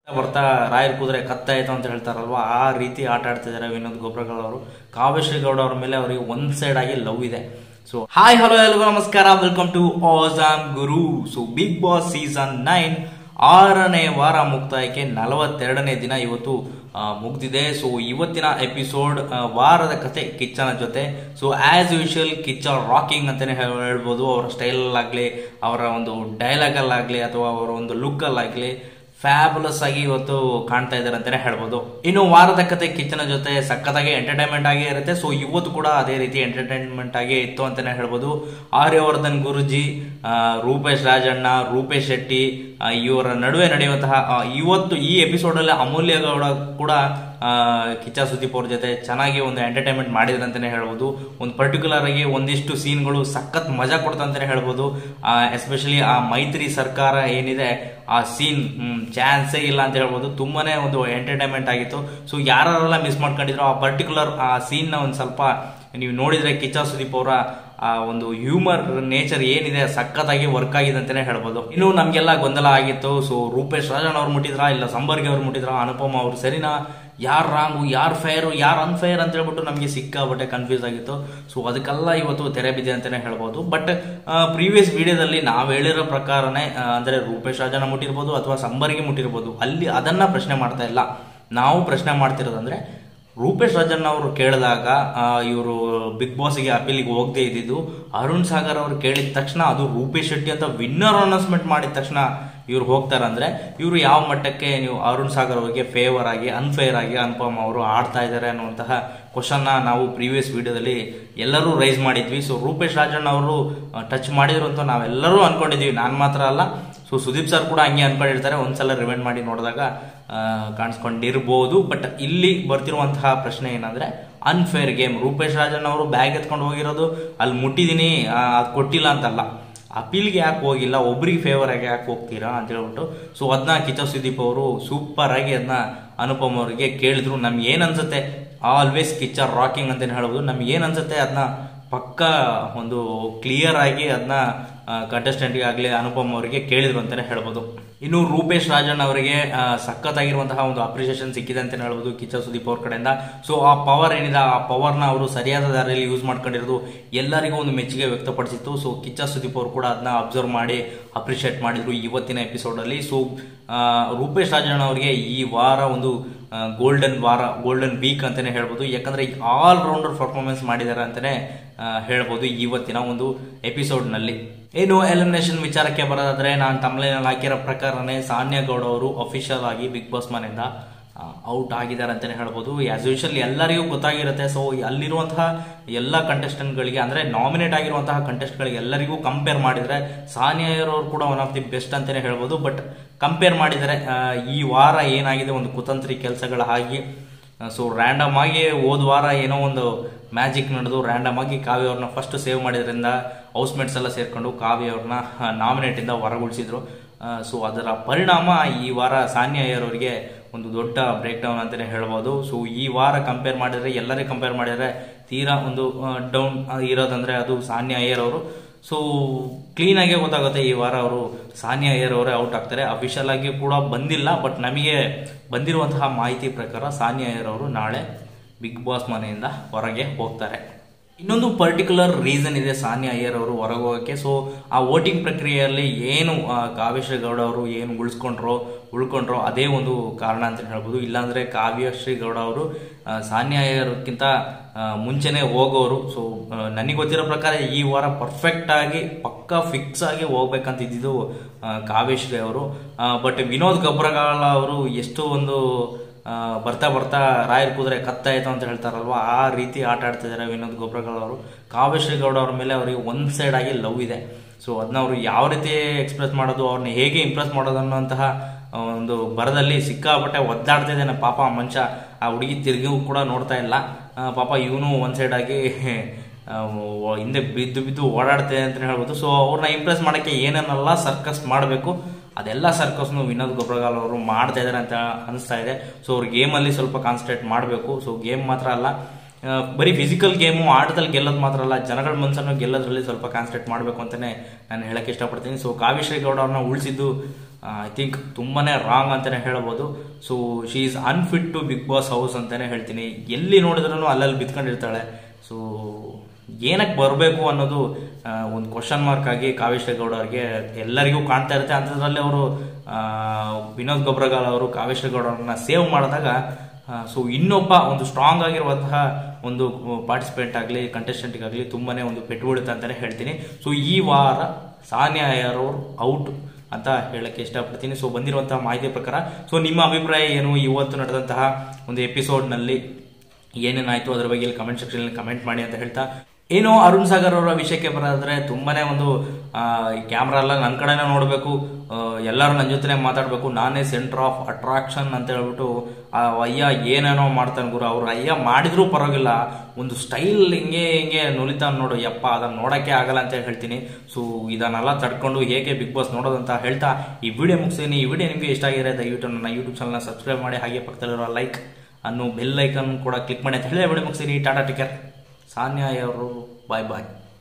ಬರ್ತಾ ರಾಯರ್ ಕುದುರೆ ಕತ್ತಾಯ್ತು ಅಂತ ಹೇಳ್ತಾರಲ್ವಾ ಆ ರೀತಿ ಆಟ ಆಡ್ತಿದ್ದಾರೆ ವಿನೋದ್ ಗೊಬ್ರಗಲ್ ಅವರು ಕಾವ್ಯಶ್ರೀ ಗೌಡ ಅವ್ರ ಮೇಲೆ ಅವರಿಗೆ ಒಂದ್ ಸೈಡ್ ಆಗಿ ಲವ್ ಇದೆ ಸೊ ಹಾಯ್ ಹಲೋ ಎಲ್ರಿಗೂ ನಮಸ್ಕಾರ welcome to awesome guru so Bigg Boss season nine ಆರನೇ ವಾರ ಮುಕ್ತಾಯಕ್ಕೆ ನಲವತ್ತೆರಡನೇ ದಿನ ಇವತ್ತು ಆ, ಮುಗ್ದಿದೆ ಸೊ ಇವತ್ತಿನ ಎಪಿಸೋಡ್ ವಾರದ ಕತೆ ಕಿಚ್ಚನ ಜೊತೆ so as usual Kichcha rocking ಅಂತಾನೆ ಹೇಳ್- ಹೇಳ್ಬೋದು ಅವರ ಸ್ಟೈಲ್ ಆಗಲಿ ಅವರ ಒಂದು ಡೈಲಾಗ್ ಅಲ್ಲಾಗ್ಲಿ ಅಥವಾ ಅವರ ಒಂದು ಲುಕ್ ಅಲ್ಲಾಗ್ಲಿ ಫ್ಯಾಬುಲಸ್ ಆಗಿ ಇವತ್ತು ಕಾಣ್ತಾ ಇದ್ದಾರೆ ಅಂತಾನೆ ಹೇಳ್ಬೋದು ಇನ್ನು ವಾರದ ಕತೆ ಕಿಚ್ಚನ ಜೊತೆ ಸಖತ್ತಾಗಿ ಎಂಟರ್ಟೈನ್ಮೆಂಟ್ ಆಗೇ ಇರುತ್ತೆ ಸೊ ಇವತ್ತು ಕೂಡ ಅದೇ ರೀತಿ ಎಂಟರ್ಟೈನ್ಮೆಂಟ್ ಆಗೇ ಇತ್ತು ಅಂತಾನೆ ಹೇಳ್ಬೋದು ಆರ್ಯವರ್ಧನ್ ಗುರುಜಿ ಆ, ರೂಪೇಶ್ ರಾಜಣ್ಣ ರೂಪೇಶ್ ಶೆಟ್ಟಿ ಆ, ಇವರ ನಡುವೆ ನಡೆಯುವಂತಹ ಆ, ಇವತ್ತು ಈ ಎಪಿಸೋಡ್ ಅಲ್ಲಿ ಅಮೂಲ್ಯ ಗೌಡ ಕೂಡ ಆ, ಕಿಚ್ಚ ಸುದೀಪ್ ಅವ್ರ ಜೊತೆ ಚೆನ್ನಾಗಿ ಒಂದು ಎಂಟರ್ಟೈನ್ಮೆಂಟ್ ಮಾಡಿದ್ರು ಅಂತಾನೆ ಹೇಳ್ಬೋದು ಒಂದು ಪರ್ಟಿಕ್ಯುಲರ್ ಆಗಿ ಒಂದಿಷ್ಟು ಸೀನ್ಗಳು ಸಖತ್ ಮಜಾ ಕೊಡ್ತಾ ಅಂತಾನೆ ಹೇಳ್ಬೋದು ಎಸ್ಪೆಷಲಿ ಆ ಮೈತ್ರಿ ಸರ್ಕಾರ ಏನಿದೆ ಆ ಸೀನ್ ಚಾನ್ಸೇ ಇಲ್ಲ ಅಂತ ಹೇಳ್ಬೋದು ತುಂಬಾನೇ ಒಂದು ಎಂಟರ್ಟೈನ್ಮೆಂಟ್ ಆಗಿತ್ತು ಸೊ ಯಾರೆಲ್ಲ ಮಿಸ್ ಮಾಡ್ಕೊಂಡಿದ್ರು ಆ ಪರ್ಟಿಕ್ಯುಲರ್ ಆ ಸೀನ್ ನ ಒಂದು ಸ್ವಲ್ಪ ನೀವು ನೋಡಿದ್ರೆ ಕಿಚ್ಚ ಸುದೀಪ್ ಅವರ ಆ ಒಂದು ಹ್ಯೂಮರ್ ನೇಚರ್ ಏನಿದೆ ಸಖತ್ತಾಗಿ ವರ್ಕ್ ಆಗಿದೆ ಅಂತಾನೆ ಹೇಳ್ಬೋದು ಇನ್ನು ನಮ್ಗೆಲ್ಲ ಗೊಂದಲ ಆಗಿತ್ತು ಸೊ ರೂಪೇಶ್ ರಾಜನ್ ಅವ್ರು ಮುಟ್ಟಿದ್ರಾ ಇಲ್ಲ ಸಂಬರ್ಗಿ ಅವ್ರು ಮುಟ್ಟಿದ್ರಾ ಅನುಪಮ ಅವ್ರು ಸರಿನಾ ಯಾರು ರಾಂಗು ಯಾರು ಫೇರು ಯಾರು ಅನ್ಫೇರ್ ಅಂತ ಹೇಳ್ಬಿಟ್ಟು ನಮಗೆ ಸಿಕ್ಕಾಬಟ್ಟೆ ಕನ್ಫ್ಯೂಸ್ ಆಗಿತ್ತು ಸೊ ಅದಕ್ಕೆಲ್ಲ ಇವತ್ತು ತೆರೆ ಬಿದ್ದೆ ಅಂತಾನೆ ಹೇಳ್ಬೋದು ಬಟ್ ಪ್ರೀವಿಯಸ್ ವಿಡಿಯೋದಲ್ಲಿ ನಾವು ಹೇಳಿರೋ ಪ್ರಕಾರನೇ ಆ, ಅಂದ್ರೆ ರೂಪೇಶ್ ರಾಜನ ಮುಟ್ಟಿರ್ಬೋದು ಅಥವಾ ಸಂಬರ್ಗಿ ಮುಟ್ಟಿರ್ಬೋದು ಅಲ್ಲಿ ಅದನ್ನ ಪ್ರಶ್ನೆ ಮಾಡ್ತಾ ಇಲ್ಲ ನಾವು ಪ್ರಶ್ನೆ ಮಾಡ್ತಿರೋದಂದ್ರೆ ರೂಪೇಶ್ ರಾಜನ್ ಅವರು ಕೇಳಿದಾಗ ಇವರು ಬಿಗ್ ಬಾಸ್ಗೆ ಅಪೀಲಿಗೆ ಹೋಗದೆ ಇದ್ದಿದ್ದು ಅರುಣ್ ಸಾಗರ್ ಅವರು ಕೇಳಿದ ತಕ್ಷಣ ಅದು ರೂಪೇಶ್ ಶೆಟ್ಟಿ ಅಂತ ವಿನ್ನರ್ ಅನೌನ್ಸ್ಮೆಂಟ್ ಮಾಡಿದ ತಕ್ಷಣ ಇವ್ರು ಹೋಗ್ತಾರಂದ್ರೆ ಇವರು ಯಾವ ಮಟ್ಟಕ್ಕೆ ನೀವು ಅರುಣ್ ಸಾಗರ್ ಅವರಿಗೆ ಫೇವರ್ ಆಗಿ ಅನ್ಫೇರ್ ಆಗಿ ಅನುಪಮ್ ಅವರು ಆಡ್ತಾ ಇದ್ದಾರೆ ಅನ್ನುವಂತಹ ಕ್ವಶನ್ನ ನಾವು ಪ್ರೀವಿಯಸ್ ವಿಡಿಯೋದಲ್ಲಿ ಎಲ್ಲರೂ ರೈಸ್ ಮಾಡಿದ್ವಿ ಸೊ ರೂಪೇಶ್ ರಾಜಣ್ಣ ಅವರು ಟಚ್ ಮಾಡಿದ್ರು ಅಂತ ನಾವೆಲ್ಲರೂ ಅನ್ಕೊಂಡಿದ್ವಿ ನಾನು ಮಾತ್ರ ಅಲ್ಲ ಸೊ ಸುದೀಪ್ ಸರ್ ಕೂಡ ಹಂಗೆ ಅನ್ಕೊಂಡಿರ್ತಾರೆ ಒಂದ್ಸಲ ರಿವೈಂಡ್ ಮಾಡಿ ನೋಡಿದಾಗ ಆ, ಕಾಣಿಸ್ಕೊಂಡಿರ್ಬೋದು ಬಟ್ ಇಲ್ಲಿ ಬರ್ತಿರುವಂತಹ ಪ್ರಶ್ನೆ ಏನಂದ್ರೆ ಅನ್ಫೇರ್ ಗೇಮ್ ರೂಪೇಶ್ ರಾಜನ್ ಅವರು ಬ್ಯಾಗ್ ಎತ್ಕೊಂಡು ಹೋಗಿರೋದು ಅಲ್ಲಿ ಮುಟ್ಟಿದೀನಿ ಆ, ಅದು ಕೊಟ್ಟಿಲ್ಲ ಅಂತಲ್ಲ ಅಪೀಲ್ಗೆ ಯಾಕೆ ಹೋಗಿಲ್ಲ ಒಬ್ರಿಗೆ ಫೇವರ್ ಆಗಿ ಯಾಕೆ ಹೋಗ್ತೀರಾ ಅಂತ ಹೇಳ್ಬಿಟ್ಟು ಸೊ ಅದನ್ನ ಕಿಚ್ಚ ಸುದೀಪ್ ಅವರು ಸೂಪರ್ ಆಗಿ ಅದನ್ನ ಅನುಪಮ್ ಅವರಿಗೆ ಕೇಳಿದ್ರು ನಮ್ಗೆ ಏನ್ ಅನ್ಸುತ್ತೆ ಆಲ್ವೇಸ್ ಕಿಚ್ಚ ರಾಕಿಂಗ್ ಅಂತಾನೆ ಹೇಳ್ಬೋದು ನಮ್ಗೆ ಏನ್ ಅನ್ಸುತ್ತೆ ಅದನ್ನ ಪಕ್ಕ ಒಂದು ಕ್ಲಿಯರ್ ಆಗಿ ಅದನ್ನ ಕಂಟೆಸ್ಟೆಂಟ್ಗೆ ಆಗಲಿ ಅನುಪಮ್ ಅವರಿಗೆ ಕೇಳಿದ್ರು ಅಂತಾನೆ ಹೇಳ್ಬೋದು ಇನ್ನು ರೂಪೇಶ್ ರಾಜನ್ ಅವರಿಗೆ ಆ, ಸಖತ್ತಾಗಿರುವಂತಹ ಒಂದು ಅಪ್ರಿಸಿಯೇಷನ್ ಸಿಕ್ಕಿದೆ ಅಂತಾನೆ ಹೇಳ್ಬೋದು ಕಿಚ್ಚ ಸುದೀಪ್ ಅವ್ರ ಕಡೆಯಿಂದ ಸೊ ಆ ಪವರ್ ಏನಿದೆ ಆ ಪವರ್ನ ಅವರು ಸರಿಯಾದ ದಾರಿಯಲ್ಲಿ ಯೂಸ್ ಮಾಡ್ಕೊಂಡಿರೋದು ಎಲ್ಲರಿಗೂ ಒಂದು ಮೆಚ್ಚುಗೆ ವ್ಯಕ್ತಪಡಿಸಿತ್ತು ಸೊ ಕಿಚ್ಚ ಸುದೀಪ್ ಅವರು ಕೂಡ ಅದನ್ನ ಅಬ್ಸರ್ವ್ ಮಾಡಿ ಅಪ್ರಿಷಿಯೇಟ್ ಮಾಡಿದ್ರು ಇವತ್ತಿನ ಎಪಿಸೋಡ್ ಅಲ್ಲಿ ಸೊ ರೂಪೇಶ್ ರಾಜಣ್ಣ ಅವರಿಗೆ ಈ ವಾರ ಒಂದು ಗೋಲ್ಡನ್ ವಾರ ಗೋಲ್ಡನ್ ವೀಕ್ ಅಂತಾನೆ ಹೇಳ್ಬೋದು ಯಾಕಂದ್ರೆ ಆಲ್ ರೌಂಡರ್ ಪರ್ಫಾರ್ಮೆನ್ಸ್ ಮಾಡಿದ್ದಾರೆ ಅಂತಾನೆ ಆ, ಹೇಳ್ಬೋದು ಇವತ್ತಿನ ಒಂದು ಎಪಿಸೋಡ್ ನಲ್ಲಿ ಏನು ಎಲಿಮಿನೇಷನ್ ವಿಚಾರಕ್ಕೆ ಬರೋದಾದ್ರೆ ನಾನು ತಮಿಳಿನಲ್ಲಿ ಹಾಕಿರೋ ಪ್ರಕಾರನೇ ಸಾನ್ಯ ಗೌಡ ಅವರು ಅಫಿಷಿಯಲ್ ಆಗಿ ಬಿಗ್ ಬಾಸ್ ಮನೆಯಿಂದ ಔಟ್ ಆಗಿದ್ದಾರೆ ಅಂತಾನೆ ಹೇಳ್ಬೋದು ಆಸ್ ಯೂಶಲ್ ಎಲ್ಲರಿಗೂ ಗೊತ್ತಾಗಿರುತ್ತೆ ಸೊ ಅಲ್ಲಿರುವಂತಹ ಎಲ್ಲ ಕಂಟೆಸ್ಟೆಂಟ್ಗಳಿಗೆ ಅಂದ್ರೆ ನಾಮಿನೇಟ್ ಆಗಿರುವಂತಹ ಕಂಟೆಸ್ಟ್ಗಳಿಗೆ ಎಲ್ಲರಿಗೂ ಕಂಪೇರ್ ಮಾಡಿದ್ರೆ ಸಾನಿಯಾ ಅವರು ಕೂಡ ಒನ್ ಆಫ್ ದಿ ಬೆಸ್ಟ್ ಅಂತಾನೆ ಹೇಳ್ಬೋದು ಬಟ್ ಕಂಪೇರ್ ಮಾಡಿದರೆ ಆ, ಈ ವಾರ ಏನಾಗಿದೆ ಒಂದು ಕುತಂತ್ರಿ ಕೆಲಸಗಳ ಆಗಿ ಸೊ ರ್ಯಾಂಡಮ್ ಆಗಿ ಹೋದ ವಾರ ಏನೋ ಒಂದು ಮ್ಯಾಜಿಕ್ ನಡೆದು ರ್ಯಾಂಡಮ್ ಆಗಿ ಕಾವ್ಯ ಅವ್ರನ್ನ ಫಸ್ಟ್ ಸೇವ್ ಮಾಡಿದ್ರಿಂದ ಹೌಸ್ಮೇಟ್ಸ್ ಎಲ್ಲ ಸೇರ್ಕೊಂಡು ಕಾವ್ಯ ಅವ್ರನ್ನ ನಾಮಿನೇಟ್ ಇಂದ ಹೊರಗುಳಿಸಿದ್ರು ಸೊ ಅದರ ಪರಿಣಾಮ ಈ ವಾರ ಸಾನ್ಯಾ ಅಯ್ಯರ್ ಅವರಿಗೆ ಒಂದು ದೊಡ್ಡ ಬ್ರೇಕ್ ಡೌನ್ ಅಂತಾನೆ ಹೇಳ್ಬೋದು ಸೊ ಈ ವಾರ ಕಂಪೇರ್ ಮಾಡಿದ್ರೆ ಎಲ್ಲರೇ ಕಂಪೇರ್ ಮಾಡಿದ್ರೆ ತೀರಾ ಒಂದು ಡೌನ್ ಇರೋದಂದ್ರೆ ಅದು ಸಾನ್ಯಾ ಅಯ್ಯರ್ ಅವರು ಸೊ ಕ್ಲೀನ್ ಆಗಿ ಗೊತ್ತಾಗುತ್ತೆ ಈ ವಾರ ಅವರು ಸಾನಿಯಾ ಅಯ್ಯರ್ ಅವರೇ ಔಟ್ ಆಗ್ತಾರೆ ಅಫಿಷಿಯಲ್ ಆಗಿ ಕೂಡ ಬಂದಿಲ್ಲ ಬಟ್ ನಮಗೆ ಬಂದಿರುವಂತಹ ಮಾಹಿತಿ ಪ್ರಕಾರ ಸಾನಿಯಾ ಅಯ್ಯರ್ ಅವರು ನಾಳೆ ಬಿಗ್ ಬಾಸ್ ಮನೆಯಿಂದ ಹೊರಗೆ ಹೋಗ್ತಾರೆ ಇನ್ನೊಂದು ಪರ್ಟಿಕ್ಯುಲರ್ ರೀಸನ್ ಇದೆ ಸಾನಿಯಾ ಅಯ್ಯರ್ ಅವರು ಹೊರಗೆ ಹೋಗೋಕ್ಕೆ ಸೊ ಆ ವೋಟಿಂಗ್ ಪ್ರಕ್ರಿಯೆಯಲ್ಲಿ ಏನು ಆ, ಕಾವ್ಯಶ್ರೀ ಗೌಡ ಅವರು ಏನು ಉಳಿಸ್ಕೊಂಡ್ರೋ ಉಳ್ಕೊಂಡ್ರೋ ಅದೇ ಒಂದು ಕಾರಣ ಅಂತ ಹೇಳ್ಬೋದು ಇಲ್ಲಾಂದ್ರೆ ಕಾವ್ಯಶ್ರೀ ಗೌಡ ಅವರು ಆ, ಸಾನಿಯಾ ಅಯ್ಯರ್ಗಿಂತ ಆ, ಮುಂಚೆನೆ ಹೋಗೋರು ಸೊ ನನಗೆ ಗೊತ್ತಿರೋ ಪ್ರಕಾರ ಈ ವಾರ ಪರ್ಫೆಕ್ಟ್ ಆಗಿ ಪಕ್ಕ ಫಿಕ್ಸ್ ಆಗಿ ಹೋಗ್ಬೇಕಂತ ಇದ್ದಿದ್ದು ಆ, ಕಾವ್ಯಶ್ರೀ ಅವರು ಬಟ್ ವಿನೋದ್ ಗಬ್ರಗಾಲ ಅವರು ಎಷ್ಟು ಒಂದು ಆ, ಬರ್ತಾ ಬರ್ತಾ ರಾಯರ್ ಕುದುರೆ ಕತ್ತಾಯ್ತು ಅಂತ ಹೇಳ್ತಾರಲ್ವಾ ಆ ರೀತಿ ಆಟ ಆಡ್ತಿದ್ದಾರೆ ವಿನೋದ್ ಗೊಬ್ರಗಾಲ್ ಅವರು ಕಾವ್ಯಶ್ರೀ ಗೌಡ ಅವ್ರ ಮೇಲೆ ಅವರಿಗೆ ಒಂದ್ ಸೈಡ್ ಆಗಿ ಲವ್ ಇದೆ ಸೊ ಅದನ್ನ ಅವರು ಯಾವ ರೀತಿ ಎಕ್ಸ್ಪ್ರೆಸ್ ಮಾಡೋದು ಅವ್ರನ್ನ ಹೇಗೆ ಇಂಪ್ರೆಸ್ ಮಾಡೋದು ಅನ್ನೋಂತಹ ಒಂದು ಬರದಲ್ಲಿ ಸಿಕ್ಕಾಪಟ್ಟೆ ಒದ್ದಾಡ್ತಿದ್ದಾನೆ ಪಾಪ ಆ ಮನುಷ್ಯ ಆ ಹುಡುಗಿ ತಿರುಗಿ ಕೂಡ ನೋಡ್ತಾ ಇಲ್ಲ ಆ, ಪಾಪ ಇವನು ಒಂದ್ ಸೈಡ್ ಆಗಿ ಆ, ಓ- ಹಿಂದೆ ಬಿದ್ದು ಬಿದ್ದು ಓಡಾಡ್ತಿದೆ ಅಂತ ಹೇಳ್ಬೋದು ಸೊ ಅವ್ರನ್ನ ಇಂಪ್ರೆಸ್ ಮಾಡಕ್ಕೆ ಏನೇನೆಲ್ಲ ಸರ್ಕಸ್ ಮಾಡಬೇಕು ಅದೆಲ್ಲ ಸರ್ಕಸ್ನು ವಿನೋದ್ ಗೊಬ್ರಗಾಲ್ ಅವರು ಮಾಡ್ತಾ ಇದ್ದಾರೆ ಅಂತ ಅನಿಸ್ತಾ ಇದೆ ಸೊ ಅವ್ರು ಗೇಮಲ್ಲಿ ಸ್ವಲ್ಪ ಕಾನ್ಸಂಟ್ರೇಟ್ ಮಾಡಬೇಕು ಸೊ ಗೇಮ್ ಮಾತ್ರ ಅಲ್ಲ ಆ, ಬರೀ ಫಿಸಿಕಲ್ ಗೇಮು ಆಟದಲ್ಲಿ ಗೆಲ್ಲೋದು ಮಾತ್ರ ಅಲ್ಲ ಜನಗಳ ಮನಸ್ಸನ್ನು ಗೆಲ್ಲೋದ್ರಲ್ಲಿ ಸ್ವಲ್ಪ ಕಾನ್ಸಂಟ್ರೇಟ್ ಮಾಡಬೇಕು ಅಂತಾನೆ ನಾನು ಹೇಳಕ್ ಇಷ್ಟಪಡ್ತೀನಿ ಸೊ ಕಾವ್ಯಶ್ರೀ ಗೌಡ ಅವ್ರನ್ನ ಉಳಿಸಿದ್ದು ಐ ಥಿಂಕ್ ತುಂಬಾನೇ ರಾಂಗ್ ಅಂತಾನೆ ಹೇಳ್ಬೋದು so she is unfit to Bigg Boss house ಅಂತಾನೆ ಹೇಳ್ತೀನಿ ಎಲ್ಲಿ ನೋಡಿದ್ರೂ ಅಲ್ಲಲ್ಲಿ ಬಿತ್ಕೊಂಡಿರ್ತಾಳೆ ಸೊ ಏನಕ್ಕೆ ಬರಬೇಕು ಅನ್ನೋದು ಒಂದು ಕ್ವಶನ್ ಮಾರ್ಕ್ ಆಗಿ ಕಾವೇಶ್ವರ ಗೌಡ ಅವ್ರಿಗೆ ಎಲ್ಲರಿಗೂ ಕಾಣ್ತಾ ಇರುತ್ತೆ ಅಂಥದ್ರಲ್ಲಿ ಅವರು ವಿನೋದ್ ಗೊಬ್ರಗಾಲ್ ಅವರು ಕಾವೇಶ್ವರ ಗೌಡ ಅವ್ರನ್ನ ಸೇವ್ ಮಾಡಿದಾಗ ಸೊ ಇನ್ನೊಬ್ಬ ಒಂದು ಸ್ಟ್ರಾಂಗ್ ಆಗಿರುವಂತಹ ಒಂದು ಪಾರ್ಟಿಸಿಪೆಂಟ್ ಆಗಲಿ ಕಂಟೆಸ್ಟೆಂಟ್ಗಾಗಲಿ ತುಂಬಾನೇ ಒಂದು ಪೆಟ್ಟು ಬೀಳುತ್ತೆ ಅಂತಾನೆ ಹೇಳ್ತೀನಿ ಸೊ ಈ ವಾರ ಸಾನಿಯಾ ಅವರು ಔಟ್ ಅಂತ ಹೇಳಕ್ಕೆ ಇಷ್ಟಪಡ್ತೀನಿ ಸೊ ಬಂದಿರುವಂತಹ ಮಾಹಿತಿ ಪ್ರಕಾರ ಸೊ ನಿಮ್ಮ ಅಭಿಪ್ರಾಯ ಏನು ಇವತ್ತು ನಡೆದಂತಹ ಒಂದು ಎಪಿಸೋಡ್ನಲ್ಲಿ ಏನೇನಾಯ್ತು ಅದರ ಬಗ್ಗೆ ಇಲ್ಲಿ ಕಮೆಂಟ್ ಸೆಕ್ಷನ್ ಕಮೆಂಟ್ ಮಾಡಿ ಅಂತ ಹೇಳ್ತಾ ಏನು ಅರುಣ್ ಸಾಗರ್ ಅವರ ವಿಷಯಕ್ಕೆ ಬರೋದ್ರೆ ತುಂಬಾನೇ ಒಂದು ಕ್ಯಾಮ್ರಾ ಎಲ್ಲ ನನ್ನ ಕಡೆನೇ ನೋಡಬೇಕು ಎಲ್ಲರೂ ನನ್ನ ಜೊತೆ ಮಾತಾಡಬೇಕು ನಾನೇ ಸೆಂಟರ್ ಆಫ್ ಅಟ್ರಾಕ್ಷನ್ ಅಂತ ಹೇಳ್ಬಿಟ್ಟು ಆ ಅಯ್ಯ ಏನೇನೋ ಮಾಡ್ತಾನೆ ಗುರು ಅವ್ರು ಅಯ್ಯ ಮಾಡಿದ್ರೂ ಪರವಾಗಿಲ್ಲ ಒಂದು ಸ್ಟೈಲ್ ಹಿಂಗೆ ಹಿಂಗೆ ನುಲಿತಾನ್ ನೋಡು ಯಪ್ಪ ಅದನ್ನ ನೋಡಕ್ಕೆ ಆಗಲ್ಲ ಅಂತ ಹೇಳ್ತೀನಿ ಸೊ ಇದನ್ನೆಲ್ಲ ತಡ್ಕೊಂಡು ಹೇಗೆ ಬಿಗ್ ಬಾಸ್ ನೋಡೋದು ಅಂತ ಹೇಳ್ತಾ ಈ ವಿಡಿಯೋ ಮುಗಿಸ್ತೀನಿ ಈ ವಿಡಿಯೋ ನಿಮಗೆ ಇಷ್ಟ ಆಗಿದೆ ದಯವಿಟ್ಟು ನನ್ನ ಯೂಟ್ಯೂಬ್ ಚಾನಲ್ನ ಸಬ್ಸ್ಕ್ರೈಬ್ ಮಾಡಿ ಹಾಗೆ ಪಕ್ಕದಲ್ಲಿರೋ ಲೈಕ್ ಅನ್ನು ಬೆಲ್ ಐಕನ್ ಕೂಡ ಕ್ಲಿಕ್ ಮಾಡಿ ಅಂತ ಹೇಳಿ ವಿಡಿಯೋ ಮುಗಿಸ್ತೀನಿ ಟಾಟಾ ಟಿಕರ್ ಸಾನ್ಯಾ ಅವರು ಬಾಯ್ ಬಾಯ್